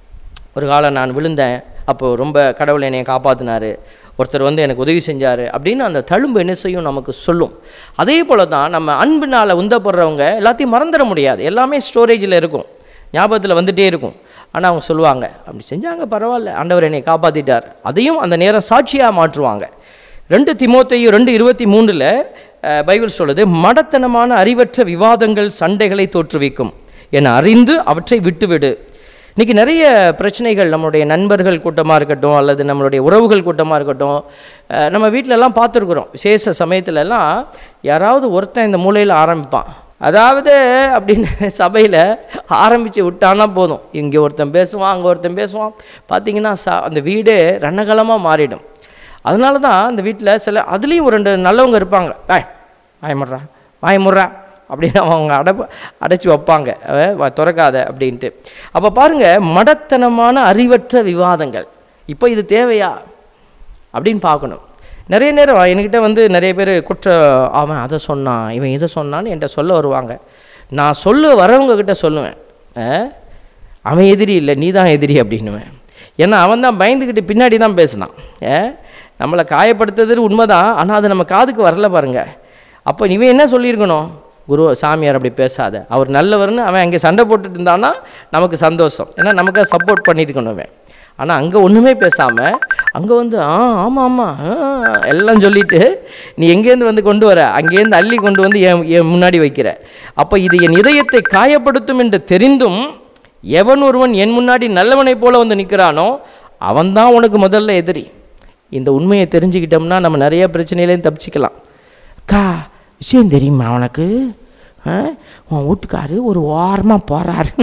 ஒரு காலம் நான் விழுந்தேன் அப்போது ரொம்ப கடவுள் என்னை காப்பாற்றினாரு ஒருத்தர் வந்து எனக்கு உதவி செஞ்சார் அப்படின்னு அந்த தழும்பு என்ன செய்யும் நமக்கு சொல்லும் அதே போல தான் நம்ம அன்பினால் உந்தப்படுறவங்க எல்லாத்தையும் மறந்துட முடியாது எல்லாமே ஸ்டோரேஜில் இருக்கும் ஞாபகத்தில் வந்துட்டே இருக்கும் ஆனால் அவங்க சொல்லுவாங்க அப்படி செஞ்சாங்க பரவாயில்ல ஆண்டவர் என்னை காப்பாற்றிட்டார் அதையும் அந்த நேரம் சாட்சியாக மாற்றுவாங்க ரெண்டு திமோத்தேயு ரெண்டு இருபத்தி மூணில் பைபிள் சொல்லுது மடத்தனமான அறிவற்ற விவாதங்கள் சண்டைகளை தோற்றுவிக்கும் என அறிந்து அவற்றை விட்டுவிடு இன்றைக்கி நிறைய பிரச்சனைகள் நம்மளுடைய நண்பர்கள் கூட்டமாக இருக்கட்டும் அல்லது நம்மளுடைய உறவுகள் கூட்டமாக இருக்கட்டும் அஹ், நம்ம வீட்டிலலாம் பார்த்துருக்குறோம் விசேஷ சமயத்துலலாம் யாராவது ஒருத்தன் இந்த மூலையில் ஆரம்பிப்பான் அதாவது அப்படின்னு சபையில் ஆரம்பித்து விட்டானா போதும் இங்கே ஒருத்தன் பேசுவான் அங்கே ஒருத்தன் பேசுவான் பார்த்தீங்கன்னா ச அந்த வீடே ரணகலமாக மாறிடும் அதனால தான் அந்த வீட்டில் சில அதுலேயும் ஒரு ரெண்டு நல்லவங்க இருப்பாங்க வாய் வாயமுட்றா வாயமுட்றா அப்படின்னு அவங்க அடப்ப அடைச்சி வைப்பாங்க அஹ் வ- திறக்காத அப்படின்ட்டு அப்போ பாருங்கள் மடத்தனமான அறிவற்ற விவாதங்கள் இப்போ இது தேவையா அப்படின்னு பார்க்கணும் நிறைய நேரம் என்கிட்ட வந்து நிறைய பேர் குற்ற அவன் அதை சொன்னான் இவன் இதை சொன்னான்னு என்கிட்ட சொல்ல வருவாங்க நான் சொல்ல வரவங்க கிட்ட சொல்லுவேன் அஹ், அவன் எதிரி இல்லை நீ தான் எதிரி அப்படின்னுவேன் ஏன்னா அவன் தான் பயந்துக்கிட்டு பின்னாடி தான் பேசினான் அஹ், நம்மளை காயப்படுத்துறது உண்மைதான் ஆனால் அது நம்ம காதுக்கு வரல பாருங்க அப்போ இவன் என்ன சொல்லியிருக்கணும் குரு சாமியார் அப்படி பேசாத அவர் நல்லவர்னு அவன் அங்கே சண்டை போட்டுட்டு இருந்தான்னா நமக்கு சந்தோஷம் ஏன்னா நமக்கு சப்போர்ட் பண்ணியிருக்கணும் அவன் ஆனால் அங்கே ஒன்றுமே பேசாமல் அங்கே வந்து ஆ ஆமாம் ஆமாம் ஆ, எல்லாம் சொல்லிட்டு நீ எங்கேருந்து வந்து கொண்டு வர அங்கேருந்து அள்ளி கொண்டு வந்து என் என் முன்னாடி வைக்கிற அப்போ இது என் இதயத்தை காயப்படுத்தும் என்று தெரிந்தும் எவன் ஒருவன் என் முன்னாடி நல்லவனைப் போல வந்து நிற்கிறானோ அவன்தான் உனக்கு முதல்ல எதிரி இந்த உண்மையை தெரிஞ்சுக்கிட்டோம்னா நம்ம நிறைய பிரச்சனையிலையும் தப்பிச்சுக்கலாம் அக்கா விஷயம் தெரியுமா உனக்கு ஆ? உன் வீட்டுக்காரு ஒரு ஓரமாக போகிறாரு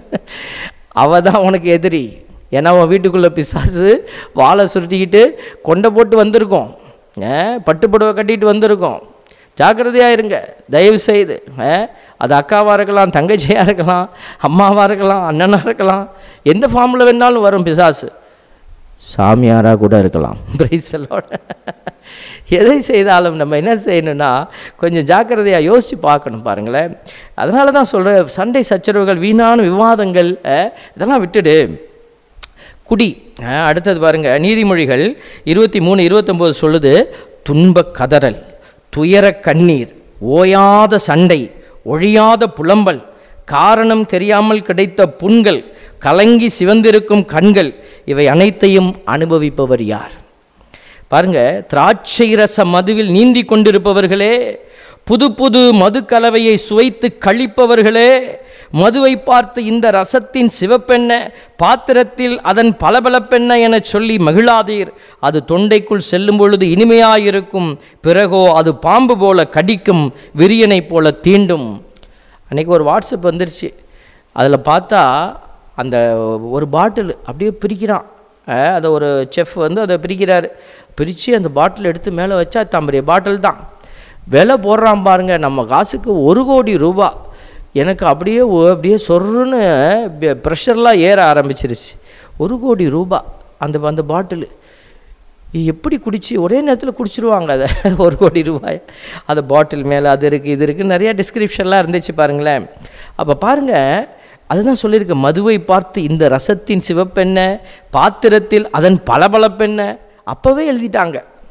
அவ தான் உனக்கு எதிரி ஏன்னா உன் வீட்டுக்குள்ளே பிசாசு வாழை சுருட்டிக்கிட்டு கொண்டை போட்டு வந்திருக்கோம் ஆ? பட்டு புடவை கட்டிட்டு வந்திருக்கோம் ஜாக்கிரதையாக இருங்க தயவு செய்து ஆ? அது அக்காவாக இருக்கலாம் தங்கச்சியாக இருக்கலாம் அம்மாவாக இருக்கலாம் அண்ணனாக இருக்கலாம் எந்த ஃபார்மில் வேணாலும் வரும் பிசாசு சாமியாராக கூட இருக்கலாம் பிரைசலோட எதை செய்தாலும் நம்ம என்ன செய்யணும்னா கொஞ்சம் ஜாக்கிரதையாக யோசித்து பார்க்கணும் பாருங்களேன் அதனால தான் சொல்கிறேன் சண்டை சச்சரவுகள் வீணான விவாதங்கள் அஹ், இதெல்லாம் விட்டுடு குடி அஹ், அடுத்தது பாருங்க நீதிமொழிகள் இருபத்தி மூணு இருபத்தொம்போது சொல்லுது துன்பக் கதறல் துயர கண்ணீர் ஓயாத சண்டை ஒழியாத புலம்பல் காரணம் தெரியாமல் கிடைத்த புண்கள் கலங்கி சிவந்திருக்கும் கண்கள் இவை அனைத்தையும் அனுபவிப்பவர் யார் பாருங்க திராட்சை ரச மதுவில் நீந்தி கொண்டிருப்பவர்களே புது புது மது கலவையை சுவைத்து கழிப்பவர்களே மதுவை பார்த்து இந்த ரசத்தின் சிவப்பெண்ண பாத்திரத்தில் அதன் பளபளப்பென்ன எனச் சொல்லி மகிழாதீர் அது தொண்டைக்குள் செல்லும் பொழுது இனிமையாயிருக்கும் பிறகோ அது பாம்பு போல கடிக்கும் விரியனைப் போல தீண்டும் அன்னைக்கு ஒரு வாட்ஸ்அப் வந்துருச்சு அதில் பார்த்தா அந்த ஒரு பாட்டில் அப்படியே பிரிக்கிறான் அஹ் அதை ஒரு செஃப் வந்து அதை பிரிக்கிறாரு பிரித்து அந்த பாட்டில் எடுத்து மேலே வச்சா தம்பரிய பாட்டில் தான் விலை போடுறான் பாருங்க நம்ம காசுக்கு ஒரு கோடி ரூபா எனக்கு அப்படியே ஒ- அப்படியே சொருன்னு ப்ரெஷர்லாம் ஏற ஆரம்பிச்சிருச்சு ஒரு கோடி ரூபா அந்த அந்த பாட்டில் எப்படி குடிச்சு ஒரே நேரத்தில் குடிச்சிருவாங்க அதை ஒரு கோடி ரூபாய் அந்த பாட்டில் மேலே அது இருக்குது இது இருக்குது நிறையா டிஸ்கிரிப்ஷன்லாம் இருந்துச்சு பாருங்களேன் அப்போ பாருங்கள் அதுதான் சொல்லியிருக்கு மதுவை பார்த்து இந்த ரசத்தின் சிவப்பெண்ண பாத்திரத்தில் அதன் பளபளப்பென்ன அப்போவே எழுதிட்டாங்க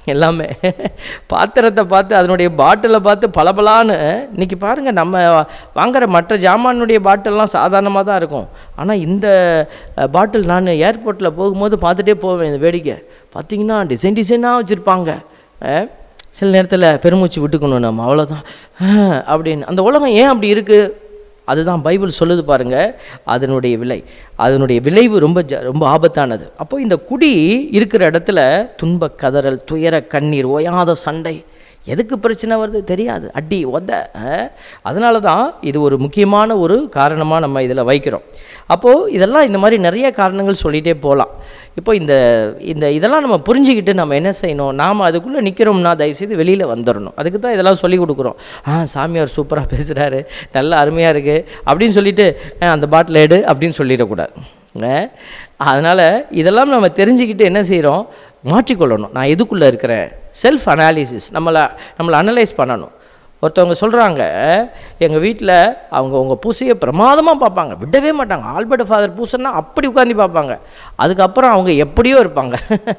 எல்லாமே பாத்திரத்தை பார்த்து அதனுடைய பாட்டிலை பார்த்து பளபளான்னு இன்னைக்கு பாருங்கள் நம்ம வாங்குற மற்ற ஜாமானுடைய பாட்டில்லாம் சாதாரணமாக தான் இருக்கும் ஆனால் இந்த அஹ், பாட்டில் நான் ஏர்போர்ட்டில் போகும்போது பார்த்துட்டே போவேன் இந்த வேடிக்கை பார்த்தீங்கன்னா டிசைன் டிசைனாக வச்சுருப்பாங்க சில நேரத்தில் பெருமூச்சு விட்டுக்கணும் நம்ம அவ்வளோதான் அப்படின்னு அந்த உலகம் ஏன் அப்படி இருக்குது அதுதான் பைபிள் சொல்லுது பாருங்க அதனுடைய விலை அதனுடைய விளைவு ரொம்ப ஜ ரொம்ப ஆபத்தானது அப்போ இந்த குடி இருக்கிற இடத்துல துன்ப கதறல் துயர கண்ணீர் ஓயாத சண்டை எதுக்கு பிரச்சனை வருது தெரியாது அடி ஒத அதனால தான் இது ஒரு முக்கியமான ஒரு காரணமாக நம்ம இதில் வைக்கிறோம் அப்போது இதெல்லாம் இந்த மாதிரி நிறைய காரணங்கள் சொல்லிகிட்டே போகலாம் இப்போ இந்த இந்த இதெல்லாம் நம்ம புரிஞ்சுக்கிட்டு நம்ம என்ன செய்யணும் நாம் அதுக்குள்ளே நிற்கிறோம்னா தயவுசெய்து வெளியில் வந்துடணும் அதுக்கு தான் இதெல்லாம் சொல்லி கொடுக்குறோம் ஆ சாமியார் சூப்பராக பேசுகிறாரு நல்ல அருமையாக இருக்குது அப்படின்னு சொல்லிட்டு "ஆ, அந்த பாட்டில் எடு அப்படின்னு சொல்லிடக்கூடாது அதனால் இதெல்லாம் நம்ம தெரிஞ்சுக்கிட்டு என்ன செய்கிறோம் மாற்றிக்கொள்ளணும் நான் எதுக்குள்ளே இருக்கிறேன் செல்ஃப் அனாலிசிஸ் நம்மளை நம்மளை அனலைஸ் பண்ணணும் ஒருத்தவங்க சொல்கிறாங்க எங்கள் வீட்டில் அவங்க உங்கள் பூசையை பிரமாதமாக பார்ப்பாங்க விடவே மாட்டாங்க ஆல்பர்ட் ஃபாதர் பூசைன்னா அப்படி உட்காந்து பார்ப்பாங்க அதுக்கப்புறம் அவங்க எப்படியோ இருப்பாங்க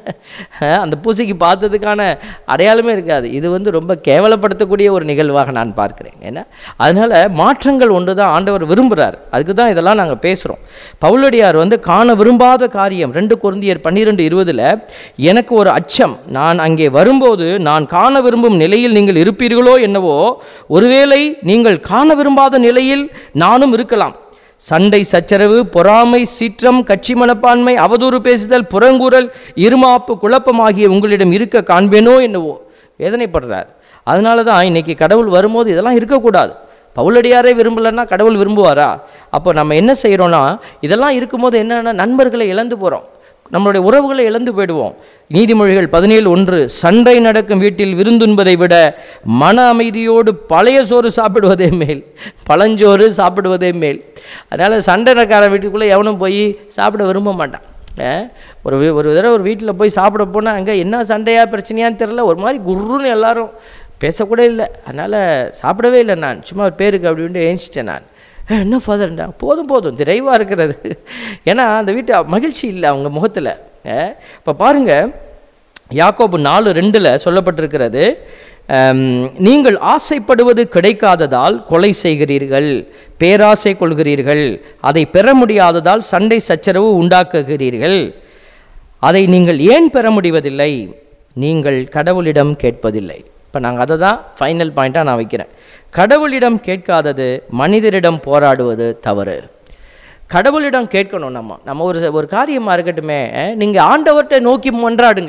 அந்த பூசைக்கு பார்த்ததுக்கான அடையாளமே இருக்காது இது வந்து ரொம்ப கேவலப்படுத்தக்கூடிய ஒரு நிகழ்வாக நான் பார்க்கிறேன் ஏன்னா அதனால் மாற்றங்கள் ஒன்று தான் ஆண்டவர் விரும்புகிறார் அதுக்கு தான் இதெல்லாம் நாங்கள் பேசுகிறோம் பவுலடியார் வந்து காண விரும்பாத காரியம் ரெண்டு குருந்தியர் பன்னிரெண்டு இருபதில் எனக்கு ஒரு அச்சம் நான் அங்கே வரும்போது நான் காண விரும்பும் நிலையில் நீங்கள் இருப்பீர்களோ என்னவோ ஒருவேளை நீங்கள் காண விரும்பாத நிலையில் நானும் இருக்கலாம் சண்டை சச்சரவு பொறாமை சீற்றம் கட்சி மனப்பான்மை அவதூறு பேசுதல் புறங்கூறல் இருமாப்பு குழப்பம் ஆகிய உங்களிடம் இருக்க காண்பேனோ என்னவோ வேதனைப்படுறார் அதனால தான் இன்னைக்கு கடவுள் வரும்போது இதெல்லாம் இருக்கக்கூடாது பவுலடியாரே விரும்பலைன்னா கடவுள் விரும்புவாரா அப்போ நம்ம என்ன செய்கிறோன்னா இதெல்லாம் இருக்கும்போது என்னென்னா நண்பர்களை இழந்து போகிறோம் நம்மளுடைய உறவுகளை இழந்து போயிடுவோம் நீதிமொழிகள் பதினேழு ஒன்று சண்டை நடக்கும் வீட்டில் விருந்துண்பதை விட மன அமைதியோடு பழைய சோறு சாப்பிடுவதே மேல் பழஞ்சோறு சாப்பிடுவதே மேல் அதனால் சண்டை நடக்கார வீட்டுக்குள்ளே எவனும் போய் சாப்பிட விரும்ப மாட்டான் அஹ் ஒரு வி- ஒரு தடவை ஒரு வீட்டில் போய் சாப்பிட போனால் அங்கே என்ன சண்டையா பிரச்சனையான்னு தெரில ஒரு மாதிரி குர்ருன்னு எல்லாரும் பேசக்கூட இல்லை அதனால் சாப்பிடவே இல்லை நான் சும்மா பேருக்கு அப்படின்ட்டு ஏஞ்சிட்டேன் நான் "ஏ, என்ன ஃபாதர்ண்டா போதும் போதும் நிறைவாக இருக்கிறது ஏன்னா அந்த வீட்டு மகிழ்ச்சி இல்லை அவங்க முகத்தில் இப்போ பாருங்கள் யாக்கோபு நாலு ரெண்டில் சொல்லப்பட்டிருக்கிறது அம், நீங்கள் ஆசைப்படுவது கிடைக்காததால் கொலை செய்கிறீர்கள் பேராசை கொள்கிறீர்கள் அதை பெற முடியாததால் சண்டை சச்சரவு உண்டாக்குகிறீர்கள் அதை நீங்கள் ஏன் பெற முடிவதில்லை நீங்கள் கடவுளிடம் கேட்பதில்லை இப்போ நாங்கள் அதை தான் ஃபைனல் பாயிண்ட்டாக நான் வைக்கிறேன் கடவுளிடம் கேட்காதது மனிதரிடம் போராடுவது தவறு கடவுளிடம் கேட்கணும் நம்ம நம்ம ஒரு ஒரு காரியமாக இருக்கட்டுமே நீங்கள் ஆண்டவர்கிட்ட நோக்கி மன்றாடுங்க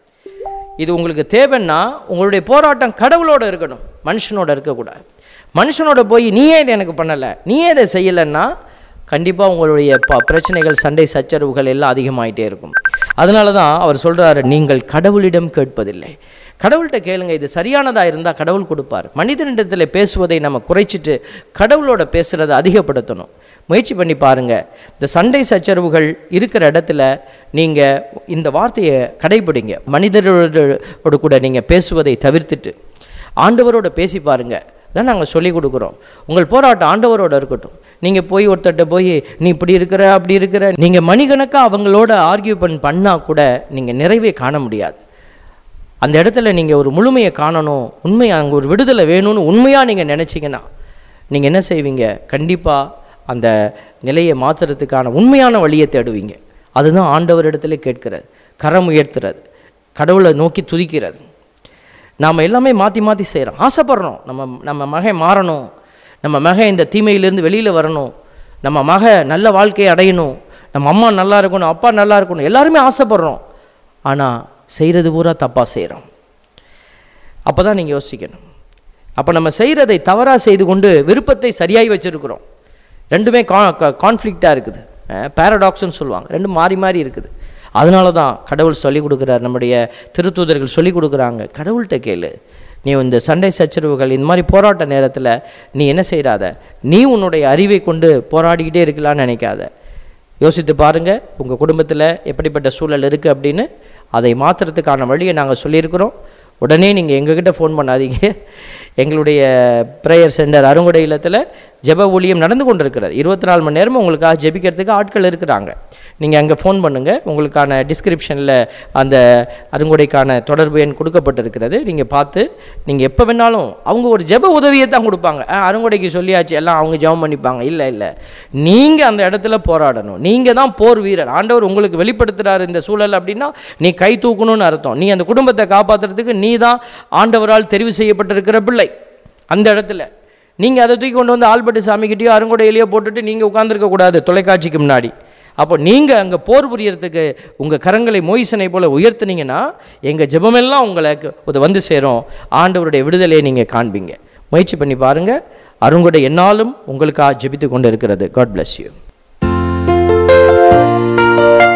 இது உங்களுக்கு தேவைன்னா உங்களுடைய போராட்டம் கடவுளோட இருக்கணும் மனுஷனோட இருக்கக்கூடாது மனுஷனோட போய் நீயே இதை எனக்கு பண்ணலை நீயே இதை செய்யலைன்னா கண்டிப்பாக உங்களுடைய ப பிரச்சனைகள் சண்டை சச்சரவுகள் எல்லாம் அதிகமாயிட்டே இருக்கும் அதனால தான் அவர் சொல்கிறாரு நீங்கள் கடவுளிடம் கேட்பதில்லை கடவுள்கிட்ட கேளுங்க இது சரியானதாக இருந்தால் கடவுள் கொடுப்பார் மனிதனிடத்தில் பேசுவதை நம்ம குறைச்சிட்டு கடவுளோட பேசுகிறத அதிகப்படுத்தணும் முயற்சி பண்ணி பாருங்கள் இந்த சண்டை சச்சரவுகள் இருக்கிற இடத்துல நீங்கள் இந்த வார்த்தையை கடைபிடிங்க மனிதரோட கூட நீங்கள் பேசுவதை தவிர்த்துட்டு ஆண்டவரோட பேசி பாருங்க தான் நாங்கள் சொல்லி கொடுக்குறோம் உங்கள் போராட்டம் ஆண்டவரோட இருக்கட்டும் நீங்கள் போய் ஒருத்தர்கிட்ட போய் நீ இப்படி இருக்கிற அப்படி இருக்கிற நீங்கள் மணிக்கணக்காக அவங்களோட ஆர்கியூ பண்ண பண்ணால் கூட நீங்கள் நிறைவே காண முடியாது அந்த இடத்துல நீங்கள் ஒரு முழுமையை காணணும் உண்மை அங்கே ஒரு விடுதலை வேணும்னு உண்மையாக நீங்கள் நினச்சிங்கன்னா நீங்கள் என்ன செய்வீங்க கண்டிப்பாக அந்த நிலையை மாற்றுறதுக்கான உண்மையான வழியை தேடுவீங்க அதுதான் ஆண்டவரிடத்துல கேட்கிறது கரம் உயர்த்துறது கடவுளை நோக்கி துதிக்கிறது நாம் எல்லாமே மாற்றி மாற்றி செய்கிறோம் ஆசைப்படுறோம் நம்ம நம்ம மகன் மாறணும் நம்ம மகன் இந்த தீமையிலேருந்து வெளியில் வரணும் நம்ம மக நல்ல வாழ்க்கையை அடையணும் நம்ம அம்மா நல்லா இருக்கணும் அப்பா நல்லா இருக்கணும் எல்லாருமே ஆசைப்படுறோம் ஆனால் செய்கிறது பூரா தப்பாக செய்கிறோம் அப்போ தான் நீங்கள் யோசிக்கணும் அப்போ நம்ம செய்கிறதை தவறாக செய்து கொண்டு விருப்பத்தை சரியாய் வச்சுருக்குறோம் ரெண்டுமே கா கான்ஃப்ளிக்டாக இருக்குது பேரடாக்ஸ்னு சொல்லுவாங்க ரெண்டும் மாறி மாறி இருக்குது அதனால தான் கடவுள் சொல்லிக் கொடுக்குறார் நம்முடைய திருத்தூதர்கள் சொல்லிக் கொடுக்குறாங்க கடவுள்கிட்ட கேளு நீ இந்த சண்டை சச்சரவுகள் இந்த மாதிரி போராட்ட நேரத்தில் நீ என்ன செய்கிறாத நீ உன்னுடைய அறிவை கொண்டு போராடிக்கிட்டே இருக்கலாம்னு நினைக்காத யோசித்து பாருங்க உங்கள் குடும்பத்தில் எப்படிப்பட்ட சூழல் இருக்குது அப்படின்னு அதை மாற்றுறதுக்கான வழியை நாங்கள் சொல்லியிருக்கிறோம் உடனே நீங்கள் எங்ககிட்ட ஃபோன் பண்ணாதீங்க எங்களுடைய ப்ரேயர் சென்டர் அருங்குடை இல்லத்தில் ஜெப ஊழியம் நடந்து கொண்டிருக்கிறது இருபத்தி நாலு மணி நேரமும் உங்களுக்காக ஜெபிக்கிறதுக்கு ஆட்கள் இருக்கிறாங்க நீங்கள் அங்கே ஃபோன் பண்ணுங்கள் உங்களுக்கான டிஸ்கிரிப்ஷனில் அந்த அருங்குடைக்கான தொடர்பு எண் கொடுக்கப்பட்டிருக்கிறது நீங்கள் பார்த்து நீங்கள் எப்போ வேணாலும் அவங்க ஒரு ஜெப உதவியை தான் கொடுப்பாங்க ஆ, அருங்குடைக்கு சொல்லியாச்சு எல்லாம் அவங்க ஜெபம் பண்ணிப்பாங்க இல்லை இல்லை நீங்கள் அந்த இடத்துல போராடணும் நீங்கள் தான் போர் வீரர் ஆண்டவர் உங்களுக்கு வெளிப்படுத்துகிறார் இந்த சூழல் அப்படின்னா நீ கை தூக்கணும்னு அர்த்தம் நீ அந்த குடும்பத்தை காப்பாற்றுறதுக்கு நீ தான் ஆண்டவரால் தெரிவு செய்யப்பட்டிருக்கிற பிள்ளை அந்த இடத்துல நீங்கள் அதை தூக்கி கொண்டு வந்து ஆல்பர்ட் சாமிக்கிட்டேயோ அருங்குடையிலையோ போட்டுட்டு நீங்கள் உட்காந்துருக்க கூடாது தொலைக்காட்சிக்கு முன்னாடி அப்போ நீங்கள் அங்கே போர் புரியறதுக்கு உங்கள் கரங்களை மோயிசனை போல உயர்த்துனீங்கன்னா எங்கள் ஜெபமெல்லாம் உங்களுக்கு இது வந்து சேரும் ஆண்டவருடைய விடுதலையை நீங்கள் காண்பீங்க முயற்சி பண்ணி பாருங்கள் அருங்குடை என்னாலும் உங்களுக்காக ஜெபித்து கொண்டு இருக்கிறது காட் bless யூ